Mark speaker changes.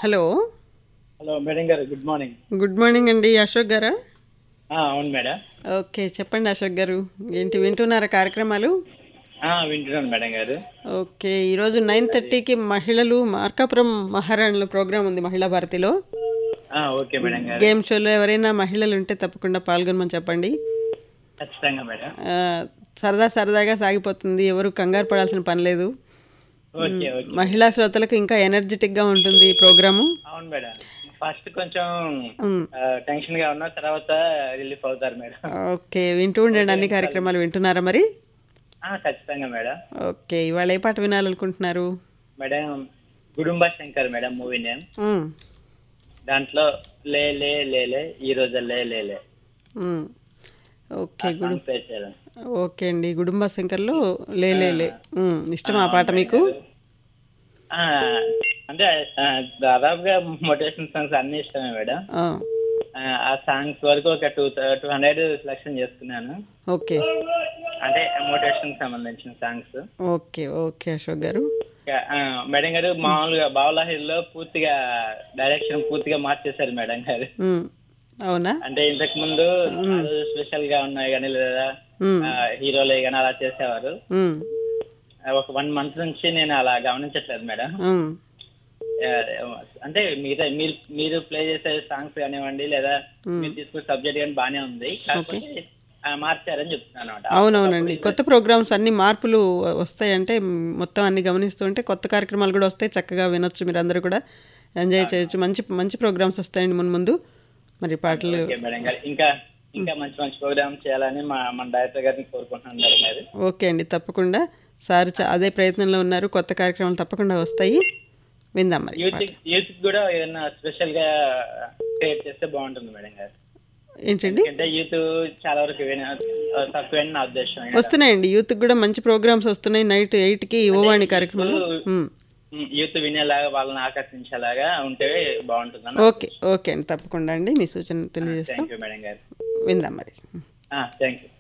Speaker 1: Hello
Speaker 2: hello madam గారు good morning
Speaker 1: good morning అండి అశోక్ గారా
Speaker 2: ఆ, అవును మేడం
Speaker 1: ఓకే చెప్పండి అశోక్ గారు ఏంటి వింటున్నారా కార్యక్రమాలు
Speaker 2: ఆ, వింటున్నాను మేడం గారు
Speaker 1: ఓకే ఈరోజు నైన్ థర్టీకి మహిళలు మార్కాపురం మహారాణుల ప్రోగ్రాం ఉంది మహిళా భారతిలో
Speaker 2: ఆ, ఓకే మేడం గారు
Speaker 1: గేమ్ షోలో ఎవరైనా మహిళలు ఉంటే తప్పకుండా పాల్గొనమని చెప్పండి
Speaker 2: ఖచ్చితంగా మేడం
Speaker 1: ఆ, సరదా సరదాగా సాగిపోతుంది ఎవరు కంగారు పడాల్సిన పని లేదు
Speaker 2: ఓకే ఓకే
Speaker 1: మహిళా శ్రోతలకు ఇంకా ఎనర్జెటిక్గా ఉంటుంది ఈ ప్రోగ్రాము
Speaker 2: అవును మేడం ఫస్ట్ కొంచెం
Speaker 1: ఉమ్,
Speaker 2: టెన్షన్ గా ఉన్న తర్వాత రిలీఫ్ అవుతారు మేడం
Speaker 1: ఓకే వింటూ ఉండండి అన్ని కార్యక్రమాలు వింటున్నారా మరి
Speaker 2: ఆ, ఖచ్చితంగా మేడం
Speaker 1: ఓకే ఇవాళ ఏ పాట వినాలనుకుంటున్నారు
Speaker 2: madam Gudumba Shankar madam movie name
Speaker 1: um,
Speaker 2: దాంట్లో లే లే లే లే ఈ రోజు లే లే లే
Speaker 1: ఉమ్. ఓకే గుడు
Speaker 2: సాంగ్ ప్లే చేయాలి.
Speaker 1: ఓకే అండి గుడుంబ శంకర్లో లే లే లే ఉమ్, ఇష్టమా ఆ పాట మీకు
Speaker 2: ఆ, అంటే ఆ, దాదాపుగా మోటివేషన్ సాంగ్స్ అన్ని ఇష్టమే మేడం
Speaker 1: ఆ,
Speaker 2: ఆ, ఆ సాంగ్స్ వరకు ఒక టూ టూ హండ్రెడ్ సెలెక్షన్ చేసుకున్నాను
Speaker 1: ఓకే
Speaker 2: అంటే మోటివేషన్ సంబంధించిన సాంగ్స్
Speaker 1: ఓకే ఓకే అశోక్ గారు
Speaker 2: మేడం గారు మామూలుగా బావులాహిర్లో పూర్తిగా డైరెక్షన్ పూర్తిగా మార్చేశారు మేడం గారు
Speaker 1: ఉమ్, అవునా
Speaker 2: అంటే ఇంతకు ముందు స్పెషల్ గా ఉన్నాయి కానీ లేదా
Speaker 1: ఉమ్,
Speaker 2: ఆ, హీరోలే కానీ అలా చేసేవారు
Speaker 1: ఉమ్,
Speaker 2: ఆ, ఒక వన్ మంత్ నుంచి నేను అలా గమనించట్లేదు మేడం
Speaker 1: ఉమ్,
Speaker 2: ఆ, అంటే మిగతా మీరు మీరు ప్లే చేసే సాంగ్స్ కానివ్వండి లేదా మీరు తీసుకునే సబ్జెక్ట్ కానీ బాగానే ఉంది కాకపోతే ఆ, మార్చారని చెప్తున్నాను అనమాట
Speaker 1: అవునవునండి కొత్త ప్రోగ్రామ్స్ అన్ని మార్పులు వస్తాయంటే మొత్తం అన్ని గమనిస్తుంటే కొత్త కార్యక్రమాలు కూడా వస్తాయి చక్కగా వినొచ్చు మీరు అందరూ కూడా ఎంజాయ్ చేయొచ్చు మంచి మంచి ప్రోగ్రామ్స్ వస్తాయండి మున్ ముందు మరి పాటలు
Speaker 2: ఓకే మేడం గారు ఇంకా ఇంకా మంచి మంచి ప్రోగ్రామ్ చేయాలని మా మన డైరెక్టర్ గారిని కోరుకుంటున్నాను మేడం గారు
Speaker 1: ఓకే అండి తప్పకుండా సార్ చ- అదే ప్రయత్నంలో ఉన్నారు కొత్త కార్యక్రమాలు తప్పకుండా వస్తాయి విందాం మరి
Speaker 2: యూత్ యూత్ కూడా ఏదైనా స్పెషల్ గా క్రియేట్ చేస్తే బాగుంటుంది మేడం గారు
Speaker 1: ఏంటండి
Speaker 2: ఎందుకంటే యూత్ చాలా వరకు విన- తక్కువని నా ఉద్దేశం
Speaker 1: వస్తున్నాయండి యూత్కి కూడా మంచి ప్రోగ్రామ్స్ వస్తున్నాయి నైట్ ఎయిట్కి యువవాణి కార్యక్రమంలో ఉమ్.
Speaker 2: యూత్ వినేలాగా వాళ్ళని ఆకర్షించేలాగా ఉంటే బాగుంటుందని
Speaker 1: ఓకే ఓకే అండి తప్పకుండా అండి మీ సూచన తెలియజేస్తాం
Speaker 2: థ్యాంక్ యూ మేడం గారు
Speaker 1: విందాం మరి
Speaker 2: థ్యాంక్ యూ